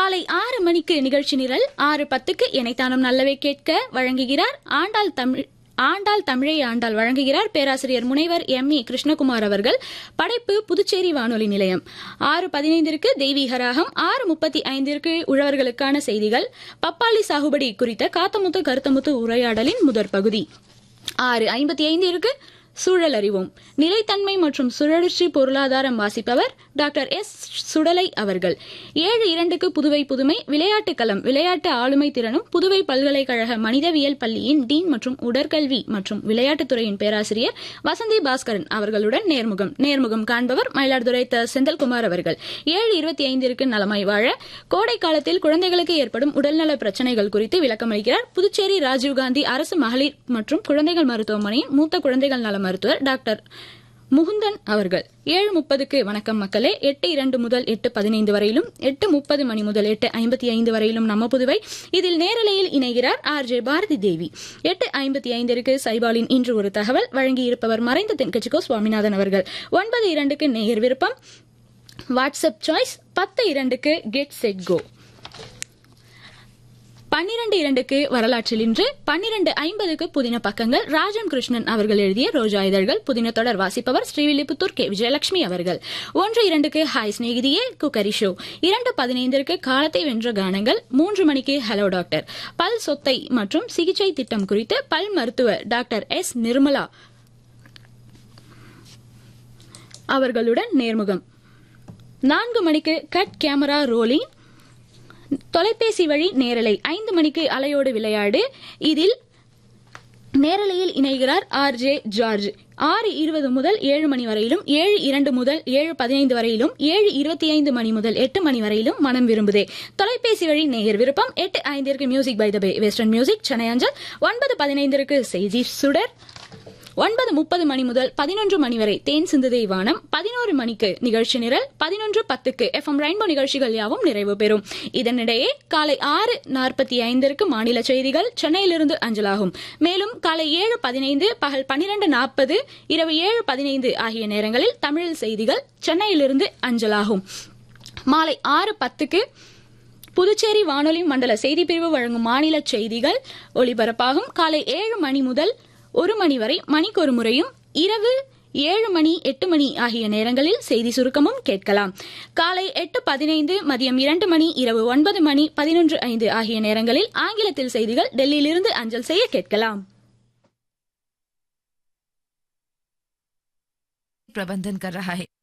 காலை ஆறு மணிக்கு நிகழ்ச்சி நிரல் ஆறு பத்துக்கு இணைத்தானம் நல்லவை கேட்க வழங்குகிறார் ஆண்டாள் தமிழ் ஆண்டாள் தமிழை ஆண்டாள் வழங்குகிறார் பேராசிரியர் முனைவர் எம் ஏ கிருஷ்ணகுமார் அவர்கள் படைப்பு புதுச்சேரி வானொலி நிலையம் ஆறு பதினைந்திற்கு தெய்வீகராகம் ஆறு முப்பத்தி ஐந்திற்கு உழவர்களுக்கான செய்திகள் பப்பாளி சாகுபடி குறித்த காத்தமுத்து கருத்தமுத்து உரையாடலின் முதற் பகுதி ஆறு ஐம்பத்தி ஐந்திற்கு சூழல் அறிவோம் நிலைத்தன்மை மற்றும் சுழற்சி பொருளாதாரம் வாசிப்பவர் டாக்டர் எஸ் சுடலை அவர்கள் ஏழு இரண்டுக்கு புதுவை புதுமை விளையாட்டு களம் விளையாட்டு ஆளுமை திறனும் புதுவை பல்கலைக்கழக மனிதவியல் பள்ளியின் டீன் மற்றும் உடற்கல்வி மற்றும் விளையாட்டுத்துறையின் பேராசிரியர் வசந்தி பாஸ்கரன் அவர்களுடன் நேர்முகம் நேர்முகம் காண்பவர் மயிலாடுதுறை த செந்தில்குமார் அவர்கள் ஏழு இருபத்தி ஐந்திற்கு நலமாய் வாழ கோடை காலத்தில் குழந்தைகளுக்கு ஏற்படும் உடல்நல பிரச்சனைகள் குறித்து விளக்கமளிக்கிறார் புதுச்சேரி ராஜீவ்காந்தி அரசு மகளிர் மற்றும் குழந்தைகள் மருத்துவமனையின் மூத்த குழந்தைகள் நல மருத்துவர் டாக்டர் முகுந்தன் அவர்கள் ஏழு முப்பதுக்கு வணக்கம் மக்களே எட்டு இரண்டு முதல் எட்டு பதினைந்து வரையிலும் எட்டு முப்பது மணி முதல் எட்டு ஐம்பத்தி ஐந்து வரையிலும் நம்ம புதுவை இதில் நேரலையில் இணைகிறார் ஆர் ஜே பாரதி தேவி எட்டு ஐம்பத்தி ஐந்திற்கு சைபாலின் இன்று ஒரு தகவல் வழங்கியிருப்பவர் மறைந்த தென்கட்சிக்கோ சுவாமிநாதன் அவர்கள் ஒன்பது இரண்டுக்கு நேயர் விருப்பம் வாட்ஸ்அப் சாய்ஸ் பத்து இரண்டுக்கு கெட் செட் கோ பன்னிரண்டு இரண்டுக்கு வரலாற்றில் இன்று பன்னிரண்டு ஐம்பதுக்கு புதின பக்கங்கள் ராஜம் கிருஷ்ணன் அவர்கள் எழுதிய ரோஜா இதழ்கள் புதின தொடர் வாசிப்பவர் ஸ்ரீவில்லிபுத்தூர் கே விஜயலட்சுமி அவர்கள் ஒன்று இரண்டுக்கு ஹாய் சிநேகிதியே குக்கரி ஷோ இரண்டு பதினைந்திற்கு காலத்தை வென்ற கானங்கள் மூன்று மணிக்கு ஹலோ டாக்டர் பல் சொத்தை மற்றும் சிகிச்சை திட்டம் குறித்து பல் மருத்துவர் டாக்டர் எஸ் நிர்மலா அவர்களுடன் நேர்முகம் நான்கு மணிக்கு கட் கேமரா ரோலிங் தொலைபேசி வழி நேரலை ஐந்து மணிக்கு அலையோடு விளையாடு இதில் நேரலையில் இணைகிறார் ஆர் ஜே ஜார்ஜ் ஆறு இருபது முதல் ஏழு மணி வரையிலும் ஏழு இரண்டு முதல் ஏழு பதினைந்து வரையிலும் ஏழு இருபத்தி ஐந்து மணி முதல் எட்டு மணி வரையிலும் மனம் விரும்புதே தொலைபேசி வழி நேயர் விருப்பம் எட்டு ஐந்திற்கு music by the bay western music Chennai அஞ்சல் ஒன்பது பதினைந்திற்கு செய்தி சுடர் ஒன்பது முப்பது மணி முதல் பதினொன்று மணி வரை தேன் சிந்துதை வானம் பதினோரு மணிக்கு நிகழ்ச்சி நிரல் பதினொன்று பத்துக்கு எஃப் எம் ரெயின்போ நிகழ்ச்சிகள் யாவும் நிறைவு பெறும் இதனிடையே காலை ஆறு நாற்பத்தி ஐந்திற்கு மாநில செய்திகள் சென்னையிலிருந்து அஞ்சலாகும் மேலும் காலை ஏழு பதினைந்து பகல் பனிரெண்டு நாற்பது இரவு ஏழு பதினைந்து ஆகிய நேரங்களில் தமிழில் செய்திகள் சென்னையிலிருந்து அஞ்சலாகும் மாலை ஆறு பத்துக்கு புதுச்சேரி வானொலி மண்டல செய்திப்பிரிவு வழங்கும் மாநில செய்திகள் ஒலிபரப்பாகும் காலை ஏழு மணி முதல் ஒரு மணி வரை மணிக்கொரு முறையும் இரவு ஏழு மணி எட்டு மணி ஆகிய நேரங்களில் செய்தி சுருக்கமும் கேட்கலாம் காலை எட்டு பதினைந்து மதியம் இரண்டு மணி இரவு ஒன்பது மணி பதினொன்று ஐந்து ஆகிய நேரங்களில் ஆங்கிலத்தில் செய்திகள் டெல்லியிலிருந்து அஞ்சல் செய்ய கேட்கலாம் प्रबंधन कर रहा है